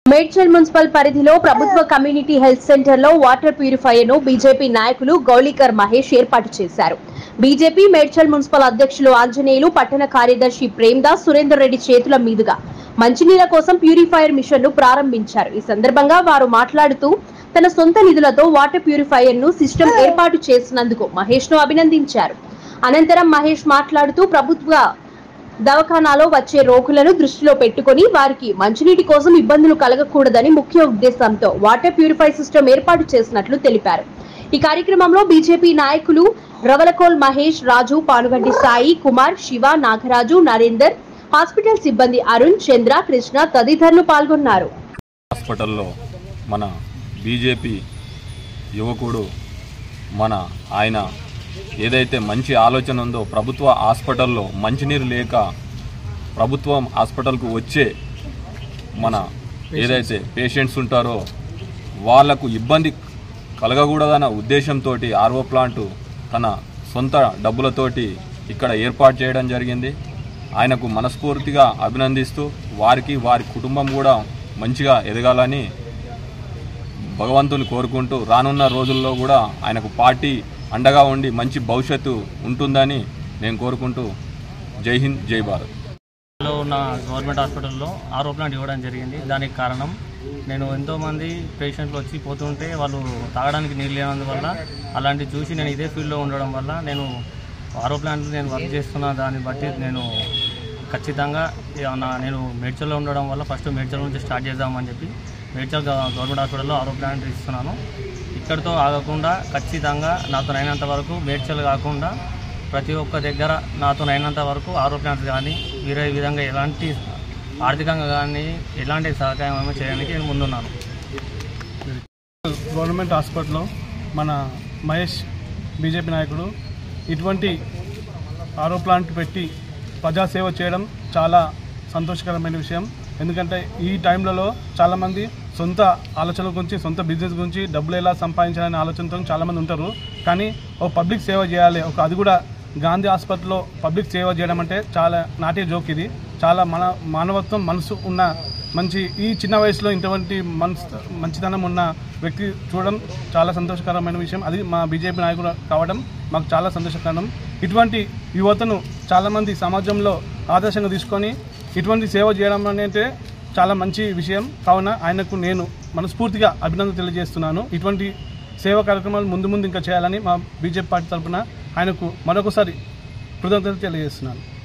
Medchal municipal పరిధిలో ప్రభుత్వ community health centre లో వాటర్ ప్యూరిఫైయర్ ను బీజేపీ నాయకులు గౌళీకర్ మహేష్ ఏర్పాటు చేశారు బీజేపీ మేడ్చల్ మున్సిపల్ అధ్యక్షులు ఆంజనేయులు పట్టణ కార్యదర్శి ప్రేమ్దాస్ సురేందర్ రెడ్డి చేతుల మీదుగా మంచినీళ్ల కోసం ప్యూరిఫైయర్ మిషన్ ను ప్రారంభించారు ఈ సందర్భంగా వారు మాట్లాడుతూ తన సొంత నిధులతో వాటర్ ప్యూరిఫైయర్ ను సిస్టమ్ ఏర్పాటు చేసినందుకు మహేష్ ను అభినందించారు అనంతరం మహేష్ మాట్లాడుతూ ప్రభుత్వ దవాఖానాలో వచ్చే రోగులను దృష్టిలో పెట్టుకొని వారికి మంచినీటి కోసం ఇబ్బందులు కలగకూడదని ముఖ్య ఉద్దేశంతో వాటర్ ప్యూరిఫై సిస్టమ్ ఏర్పాటు చేసినట్లు తెలిపారు ఈ కార్యక్రమంలో బీజేపీ నాయకులు రవలకోల్ మహేష్ రాజు పానుగంటి సాయి కుమార్ శివ నాగరాజు నరేందర్ హాస్పిటల్ సిబ్బంది అరుణ్ చంద్ర కృష్ణ తదితరులు పాల్గొన్నారు హాస్పిటల్లో మన బీజేపీ యువకుడు మన ఆయన ఏదైతే మంచి ఆలోచన ఉందో ప్రభుత్వ హాస్పిటల్లో మంచినీరు లేక ప్రభుత్వం హాస్పిటల్కు వచ్చే మన ఏదైతే పేషెంట్స్ ఉంటారో వాళ్లకు ఇబ్బంది కలగకూడదన్న ఉద్దేశంతో ఆర్ఓ ప్లాంట్ తన సొంత డబ్బులతోటి ఇక్కడ ఏర్పాటు చేయడం జరిగింది ఆయనకు మనస్ఫూర్తిగా అభినందిస్తూ వారికి వారి కుటుంబం కూడా మంచిగా ఎదగాలని భగవంతుని కోరుకుంటూ రానున్న రోజుల్లో కూడా ఆయనకు పార్టీ అండగా ఉండి మంచి భవిష్యత్తు ఉంటుందని నేను కోరుకుంటూ జై హింద్ జై భారత్ లో ఉన్న గవర్నమెంట్ హాస్పిటల్లో ఆరో ప్లాంట్ ఇవ్వడం జరిగింది దానికి కారణం నేను ఎంతోమంది పేషెంట్లు వచ్చి పోతుంటే వాళ్ళు తాగడానికి నీళ్ళు లేనందువల్ల అలాంటివి చూసి నేను ఇదే ఫీల్డ్లో ఉండడం వల్ల నేను ఆరో ప్లాంట్ నేను వర్క్ చేస్తున్న దాన్ని బట్టి నేను ఖచ్చితంగా ఏమన్నా నేను మేడ్చల్లో ఉండడం వల్ల ఫస్ట్ మేడ్చల్ నుంచి స్టార్ట్ చేద్దామని చెప్పి మేడ్చల్ గవ- గవర్నమెంట్ హాస్పిటల్లో ఆరో ప్లాంట్ ఇస్తున్నాను ఇక్కడితో ఆగకుండా ఖచ్చితంగా నాతో అయినంత వరకు మేడ్చల్ కాకుండా ప్రతి ఒక్క దగ్గర నాతో అయినంత వరకు ఆరో ప్లాంట్స్ కానీ వేరే విధంగా ఎలాంటి ఆర్థికంగా కానీ ఎలాంటి సహకారం చేయడానికి నేను ముందున్నాను గవర్నమెంట్ హాస్పిటల్లో మన మహేష్ బీజేపీ నాయకుడు ఇటువంటి ఆరో ప్లాంట్ పెట్టి ప్రజాసేవ చేయడం చాలా సంతోషకరమైన విషయం ఎందుకంటే ఈ టైంలలో చాలామంది సొంత ఆలోచనల గురించి సొంత బిజినెస్ గురించి డబ్బులు ఎలా సంపాదించాలనే ఆలోచనతో చాలామంది ఉంటారు కానీ ఒక పబ్లిక్ సేవ చేయాలి ఒక అది కూడా గాంధీ హాస్పిటల్లో పబ్లిక్ సేవ చేయడం అంటే చాలా నాటే జోక్ ఇది చాలా మన మానవత్వం మనసు ఉన్న మంచి ఈ చిన్న వయసులో ఇటువంటి మనసు మంచితనం ఉన్న వ్యక్తి చూడడం చాలా సంతోషకరమైన విషయం అది మా బీజేపీ నాయకుడు కావడం మాకు చాలా సంతోషకరం ఇటువంటి యువతను చాలామంది సమాజంలో ఆదర్శంగా తీసుకొని ఇటువంటి సేవ చేయడం అనేది చాలా మంచి విషయం కావున ఆయనకు నేను మనస్ఫూర్తిగా అభినందన తెలియజేస్తున్నాను ఇటువంటి సేవా కార్యక్రమాలు ముందు ముందు ఇంకా చేయాలని మా బీజేపీ పార్టీ తరఫున ఆయనకు మరొకసారి కృతజ్ఞతలు తెలియజేస్తున్నాను